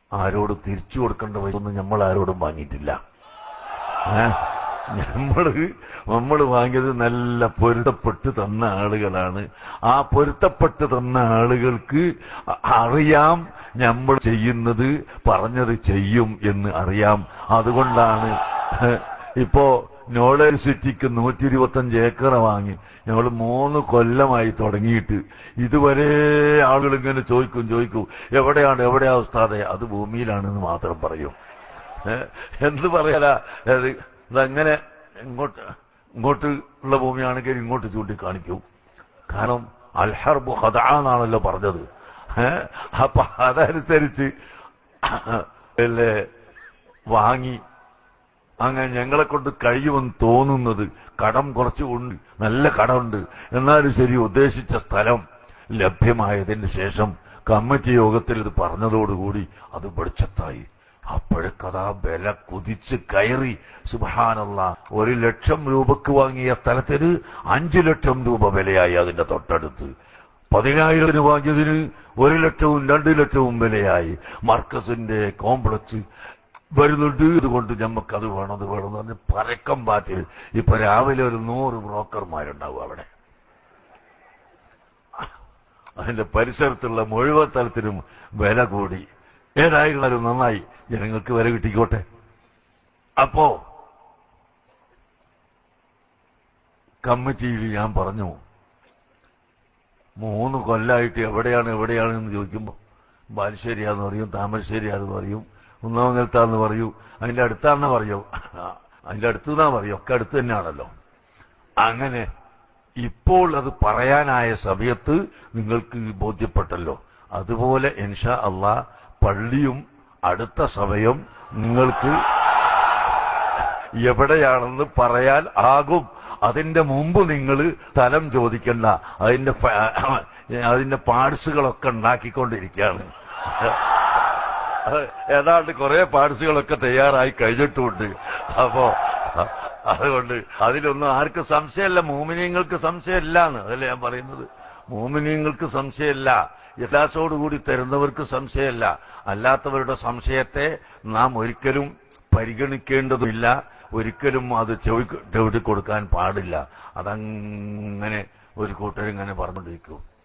ആരോട് തിരിച്ചു കൊടുക്കേണ്ട പൈസ ഒന്നും നമ്മൾ ആരോടും വാങ്ങിയിട്ടില്ല ഏ? നമ്മള് നമ്മൾ വാങ്ങിയത് നല്ല പൊരുത്തപ്പെട്ട് തന്ന ആളുകളാണ് ആ പൊരുത്തപ്പെട്ട് തന്ന ആളുകൾക്ക് അ- അറിയാം നമ്മൾ ചെയ്യുന്നത് പറഞ്ഞത് ചെയ്യും എന്ന് അറിയാം അതുകൊണ്ടാണ് ഇപ്പോ നോളജ് സിറ്റിക്ക് നൂറ്റി ഇരുപത്തഞ്ച് ഏക്കർ വാങ്ങി ഞങ്ങൾ മൂന്ന് കൊല്ലമായി തുടങ്ങിയിട്ട് ഇതുവരെ ആളുകൾ ഇങ്ങനെ ചോദിക്കും ചോദിക്കും എവിടെയാണ് എവിടെയാ ഉസ്താദെ അത് ഭൂമിയിലാണെന്ന് മാത്രം പറയും ഏ? എന്ത് പറയാനാ അത് ഇതങ്ങനെ ഇങ്ങോട്ട് ഇങ്ങോട്ട് ഉള്ള ഭൂമിയാണെങ്കിൽ ഇങ്ങോട്ട് ചൂണ്ടിക്കാണിക്കൂ കാരണം അൽഹർബു ഹദ എന്നാണല്ലോ പറഞ്ഞത് ഏ? അപ്പൊ അതനുസരിച്ച് അല്ലേ വാങ്ങി അങ്ങനെ ഞങ്ങളെ കൊണ്ട് കഴിയുമെന്ന് തോന്നുന്നത് കടം കുറച്ച് ഉണ്ട് നല്ല കടമുണ്ട് എന്നാലും ശരി ഉദ്ദേശിച്ച സ്ഥലം ലഭ്യമായതിന് ശേഷം കമ്മിറ്റി യോഗത്തിൽ ഇത് പറഞ്ഞതോടുകൂടി അത് വെളിച്ചത്തായി അപ്പോഴേക്കതാ വില കുതിച്ച് കയറി സുബാനല്ല ഒരു ലക്ഷം രൂപക്ക് വാങ്ങിയ സ്ഥലത്തിന് അഞ്ചു ലക്ഷം രൂപ വിലയായി അതിന്റെ തൊട്ടടുത്ത് പതിനായിരത്തിന് വാങ്ങിയതിന് ഒരു ലക്ഷവും രണ്ടു ലക്ഷവും വിലയായി മർക്കസിന്റെ കോംപ്ലക്സ് വരുന്നുണ്ട് ഇതുകൊണ്ട് ഞമ്മക്ക് അത് വേണം അത് വേണം എന്ന് പറഞ്ഞ് പരക്കം പാറ്റിൽ ഇപ്പൊ രാവിലെ ഒരു നൂറ് ബ്രോക്കർമാരുണ്ടാവും അവിടെ അതിന്റെ പരിസരത്തുള്ള മുഴുവൻ സ്ഥലത്തിനും വില കൂടി ഏതായിരുന്നാലും നന്നായി ജനങ്ങൾക്ക് വില കിട്ടിക്കോട്ടെ അപ്പോ കമ്മിറ്റിയിൽ ഞാൻ പറഞ്ഞു മൂന്ന് കൊല്ലായിട്ട് എവിടെയാണ് എവിടെയാണ് എന്ന് ചോദിക്കുമ്പോൾ ബാലുശ്ശേരിയാന്ന് പറയും താമരശ്ശേരിയാന്ന് പറയും കുന്നമംഗലത്താന്ന് പറയൂ അതിന്റെ അടുത്താന്ന് പറയൂ അതിന്റെ അടുത്തുനിന്നാ പറയും ഒക്കെ അടുത്ത് തന്നെയാണല്ലോ അങ്ങനെ ഇപ്പോൾ അത് പറയാനായ സമയത്ത് നിങ്ങൾക്ക് ബോധ്യപ്പെട്ടല്ലോ അതുപോലെ ഇൻഷാ അള്ളാ പള്ളിയും അടുത്ത സമയം നിങ്ങൾക്ക് എവിടെയാണെന്ന് പറയാൻ ആകും അതിന്റെ മുമ്പ് നിങ്ങൾ സ്ഥലം ചോദിക്കണ്ട അതിന്റെ ഫ- അതിന്റെ പാർട്സുകളൊക്കെ ഉണ്ടാക്കിക്കൊണ്ടിരിക്കുകയാണ് അത് ഏതാണ്ട് കുറെ പാർട്സുകളൊക്കെ തയ്യാറായി കഴിഞ്ഞിട്ടുമുണ്ട് അപ്പോ അ- അതുകൊണ്ട് അതിലൊന്നും ആർക്കും സംശയമല്ല മോമിനിയങ്ങൾക്ക് സംശയമില്ല എന്ന് അതല്ലേ ഞാൻ പറയുന്നത് മോമിനിയങ്ങൾക്ക് സംശയമില്ല യഥാസോടുകൂടി തരുന്നവർക്ക് സംശയമല്ല അല്ലാത്തവരുടെ സംശയത്തെ നാം ഒരിക്കലും പരിഗണിക്കേണ്ടതുമില്ല ഒരിക്കലും അത് ചെവി ചെവിട്ടി കൊടുക്കാൻ പാടില്ല അതങ്ങനെ ഒരു കൂട്ടരിങ്ങനെ പറഞ്ഞുകൊണ്ടിരിക്കും